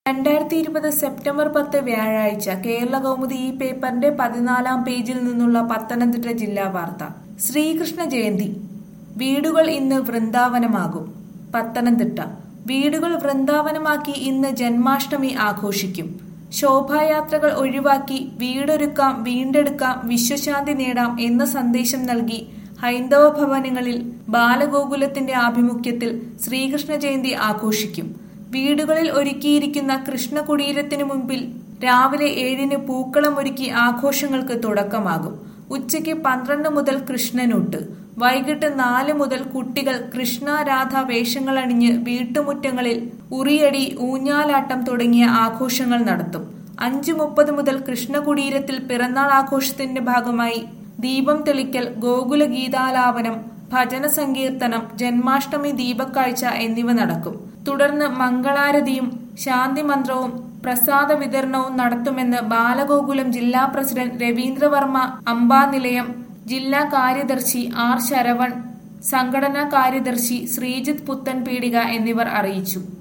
രണ്ടായിരത്തി ഇരുപത് സെപ്റ്റംബർ പത്ത് വ്യാഴാഴ്ച കേരള കൗമുദി ഈ പേപ്പറിന്റെ പതിനാലാം പേജിൽ നിന്നുള്ള പത്തനംതിട്ട ജില്ലാ വാർത്ത ശ്രീകൃഷ്ണ ജയന്തി വീടുകൾ ഇന്ന് വൃന്ദാവനമാകും പത്തനംതിട്ട വീടുകൾ വൃന്ദാവനമാക്കി ഇന്ന് ജന്മാഷ്ടമി ആഘോഷിക്കും ശോഭായാത്രകൾ ഒഴിവാക്കി വീടൊരുക്കാം വീണ്ടെടുക്കാം വിശ്വശാന്തി നേടാം എന്ന സന്ദേശം നൽകി ഹൈന്ദവ ഭവനങ്ങളിൽ ബാലഗോകുലത്തിന്റെ ആഭിമുഖ്യത്തിൽ ശ്രീകൃഷ്ണ ജയന്തി ആഘോഷിക്കും വീടുകളിൽ ഒരുക്കിയിരിക്കുന്ന കൃഷ്ണകുടീരത്തിനു മുമ്പിൽ രാവിലെ ഏഴിന് പൂക്കളം ഒരുക്കി ആഘോഷങ്ങൾക്ക് തുടക്കമാകും ഉച്ചയ്ക്ക് പന്ത്രണ്ട് മുതൽ കൃഷ്ണനൂട്ട് വൈകിട്ട് നാല് മുതൽ കുട്ടികൾ കൃഷ്ണ രാധ വേഷങ്ങളണിഞ്ഞ് വീട്ടുമുറ്റങ്ങളിൽ ഉറിയടി ഊഞ്ഞാലാട്ടം തുടങ്ങിയ ആഘോഷങ്ങൾ നടത്തും അഞ്ചു മുപ്പത് മുതൽ കൃഷ്ണകുടീരത്തിൽ പിറന്നാൾ ആഘോഷത്തിന്റെ ഭാഗമായി ദീപം തെളിക്കൽ ഗോകുല ഗീതാലാപനം ഭജന സങ്കീർത്തനം ജന്മാഷ്ടമി ദീപക്കാഴ്ച എന്നിവ നടക്കും തുടർന്ന് മംഗളാരതിയും ശാന്തി മന്ത്രവും പ്രസാദ വിതരണവും നടത്തുമെന്ന് ബാലഗോകുലം ജില്ലാ പ്രസിഡന്റ് രവീന്ദ്രവർമ്മ അംബാനിലയം ജില്ലാ കാര്യദർശി ആർ ശരവൺ സംഘടനാ കാര്യദർശി ശ്രീജിത്ത് പുത്തൻപീടിക എന്നിവർ അറിയിച്ചു